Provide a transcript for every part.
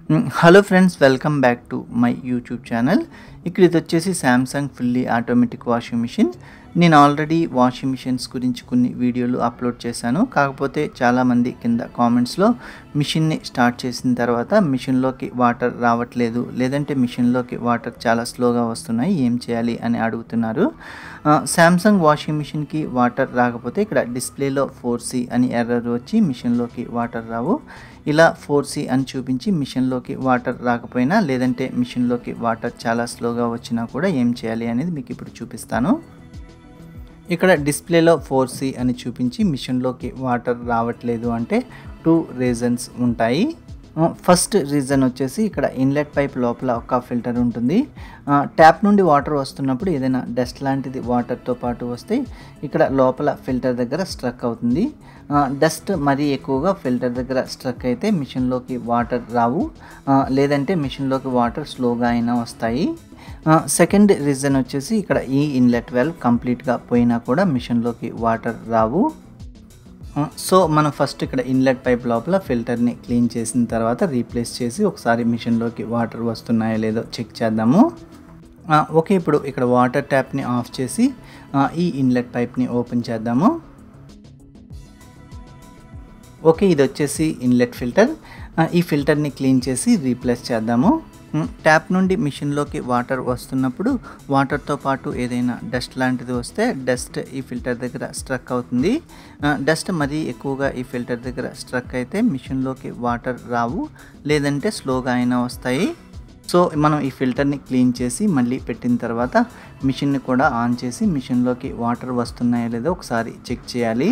hello friends welcome back to my YouTube channel ఇక్కడ ఇది వచ్చేసి Samsung fully automatic washing machine నేను already washing machines గురించి కొన్ని వీడియోలు అప్లోడ్ చేశాను కాకపోతే చాలామంది కింద కామెంట్స్లో మిషన్ని స్టార్ట్ చేసిన తర్వాత మిషన్లోకి వాటర్ రావట్లేదు లేదంటే మిషన్లోకి వాటర్ చాలా స్లోగా వస్తున్నాయి ఏం చేయాలి అని అడుగుతున్నారు శాంసంగ్ వాషింగ్ మిషన్కి వాటర్ రాకపోతే ఇక్కడ డిస్ప్లేలో ఫోర్ సి అని ఎర్రర్ వచ్చి మిషన్లోకి వాటర్ రావు ఇలా ఫోర్ సి అని చూపించి మిషన్లోకి వాటర్ రాకపోయినా లేదంటే మిషన్లోకి వాటర్ చాలా స్లోగా వచ్చినా కూడా ఏం చేయాలి అనేది మీకు ఇప్పుడు చూపిస్తాను ఇక్కడ డిస్ప్లేలో ఫోర్ సి అని చూపించి మిషన్లోకి వాటర్ రావట్లేదు అంటే టూ రీజన్స్ ఉంటాయి ఫస్ట్ రీజన్ వచ్చేసి ఇక్కడ ఇన్లెట్ పైప్ లోపల ఒక ఫిల్టర్ ఉంటుంది ట్యాప్ నుండి వాటర్ వస్తున్నప్పుడు ఏదైనా డస్ట్ లాంటిది వాటర్తో పాటు వస్తే ఇక్కడ లోపల ఫిల్టర్ దగ్గర స్ట్రక్ అవుతుంది డస్ట్ మరీ ఎక్కువగా ఫిల్టర్ దగ్గర స్ట్రక్ అయితే మిషన్లోకి వాటర్ రావు లేదంటే మిషన్లోకి వాటర్ స్లోగా అయినా వస్తాయి సెకండ్ రీజన్ వచ్చేసి ఇక్కడ ఈ ఇన్లెట్ వెల్ కంప్లీట్గా పోయినా కూడా మిషన్లోకి వాటర్ రావు సో మనం ఫస్ట్ ఇక్కడ ఇన్లెట్ పైప్ లోపల ఫిల్టర్ని క్లీన్ చేసిన తర్వాత రీప్లేస్ చేసి ఒకసారి మిషన్లోకి వాటర్ వస్తున్నాయో లేదో చెక్ చేద్దాము ఓకే ఇప్పుడు ఇక్కడ వాటర్ ట్యాప్ని ఆఫ్ చేసి ఈ ఇన్లెట్ పైప్ని ఓపెన్ చేద్దాము ఓకే ఇది వచ్చేసి ఇన్లెట్ ఫిల్టర్ ఈ ఫిల్టర్ని క్లీన్ చేసి రీప్లేస్ చేద్దాము ట్యాప్ నుండి మిషన్లోకి వాటర్ వస్తున్నప్పుడు వాటర్తో పాటు ఏదైనా డస్ట్ లాంటిది వస్తే డస్ట్ ఈ ఫిల్టర్ దగ్గర స్ట్రక్ అవుతుంది డస్ట్ మరీ ఎక్కువగా ఈ ఫిల్టర్ దగ్గర స్ట్రక్ అయితే మిషన్లోకి వాటర్ రావు లేదంటే స్లోగా అయినా వస్తాయి సో మనం ఈ ఫిల్టర్ని క్లీన్ చేసి మళ్ళీ పెట్టిన తర్వాత మిషన్ని కూడా ఆన్ చేసి మిషన్లోకి వాటర్ వస్తున్నాయో లేదో ఒకసారి చెక్ చేయాలి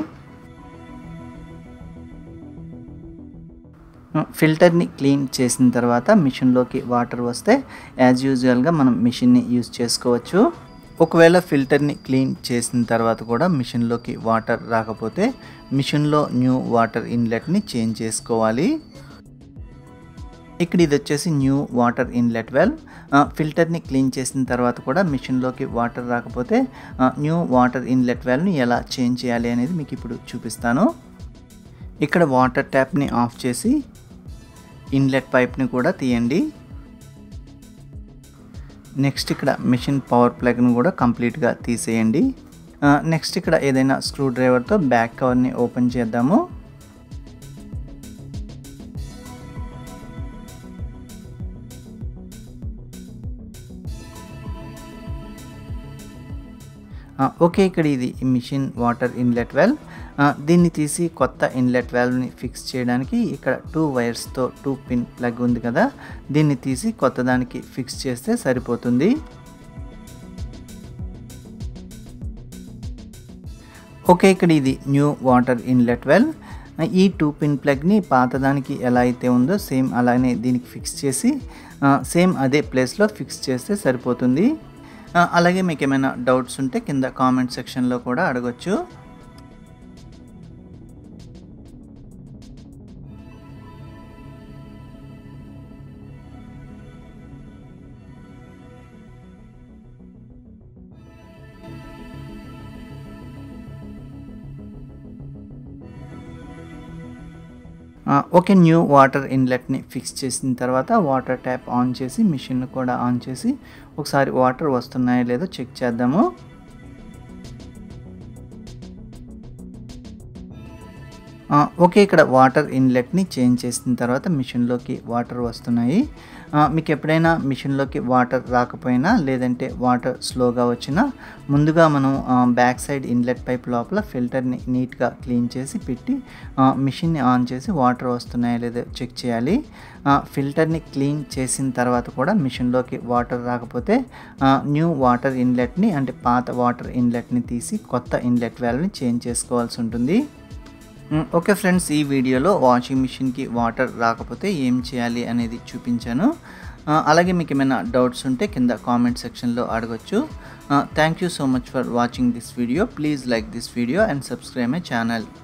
ఫిల్టర్ని క్లీన్ చేసిన తర్వాత మిషన్లోకి వాటర్ వస్తే యాజ్ యూజువల్గా మనం మిషన్ని యూజ్ చేసుకోవచ్చు ఒకవేళ ఫిల్టర్ని క్లీన్ చేసిన తర్వాత కూడా మిషన్లోకి వాటర్ రాకపోతే మిషన్లో న్యూ వాటర్ ఇన్లెట్ని చేంజ్ చేసుకోవాలి ఇక్కడ ఇది వచ్చేసి న్యూ వాటర్ ఇన్లెట్ వెల్ ఫిల్టర్ని క్లీన్ చేసిన తర్వాత కూడా మిషన్లోకి వాటర్ రాకపోతే న్యూ వాటర్ ఇన్లెట్ వెల్ని ఎలా చేంజ్ చేయాలి అనేది మీకు ఇప్పుడు చూపిస్తాను ఇక్కడ వాటర్ ట్యాప్ని ఆఫ్ చేసి ఇన్లెట్ పైప్ని కూడా తీయండి నెక్స్ట్ ఇక్కడ మిషన్ పవర్ ప్లగ్ను కూడా కంప్లీట్గా తీసేయండి నెక్స్ట్ ఇక్కడ ఏదైనా స్క్రూ డ్రైవర్తో బ్యాక్ కవర్ని ఓపెన్ చేద్దాము ఓకే ఇక్కడ ఇది మిషన్ వాటర్ ఇన్లెట్ వెల్ దీన్ని తీసి కొత్త ఇన్లెట్ వాల్వ్ని ఫిక్స్ చేయడానికి ఇక్కడ టూ వైర్స్తో టూ పిన్ ప్లగ్ ఉంది కదా దీన్ని తీసి కొత్త దానికి ఫిక్స్ చేస్తే సరిపోతుంది ఓకే ఇక్కడ ఇది న్యూ వాటర్ ఇన్లెట్ వెల్ ఈ టూ పిన్ ప్లగ్ని పాతదానికి ఎలా అయితే ఉందో సేమ్ అలానే దీనికి ఫిక్స్ చేసి సేమ్ అదే ప్లేస్లో ఫిక్స్ చేస్తే సరిపోతుంది అలాగే మీకు ఏమైనా డౌట్స్ ఉంటే కింద కామెంట్ సెక్షన్లో కూడా అడగొచ్చు ఓకే న్యూ వాటర్ ఇన్లెట్ని ఫిక్స్ చేసిన తర్వాత వాటర్ ట్యాప్ ఆన్ చేసి మిషన్ కూడా ఆన్ చేసి ఒకసారి వాటర్ వస్తున్నాయో లేదో చెక్ చేద్దాము ఓకే ఇక్కడ వాటర్ ఇన్లెట్ని చేంజ్ చేసిన తర్వాత మిషన్లోకి వాటర్ వస్తున్నాయి మీకు ఎప్పుడైనా మిషన్లోకి వాటర్ రాకపోయినా లేదంటే వాటర్ స్లోగా వచ్చినా ముందుగా మనం బ్యాక్ సైడ్ ఇన్లెట్ పైప్ లోపల ఫిల్టర్ని నీట్గా క్లీన్ చేసి పెట్టి మిషన్ని ఆన్ చేసి వాటర్ వస్తున్నాయో లేదో చెక్ చేయాలి ఫిల్టర్ని క్లీన్ చేసిన తర్వాత కూడా మిషన్లోకి వాటర్ రాకపోతే న్యూ వాటర్ ఇన్లెట్ని అంటే పాత వాటర్ ఇన్లెట్ని తీసి కొత్త ఇన్లెట్ వాల్వ్ని చేంజ్ చేసుకోవాల్సి ఉంటుంది ఓకే ఫ్రెండ్స్ ఈ వీడియోలో వాషింగ్ మిషన్కి వాటర్ రాకపోతే ఏం చేయాలి అనేది చూపించాను అలాగే మీకు ఏమైనా డౌట్స్ ఉంటే కింద కామెంట్ సెక్షన్లో అడగచ్చు thank you so much for watching this video please like this video and subscribe my channel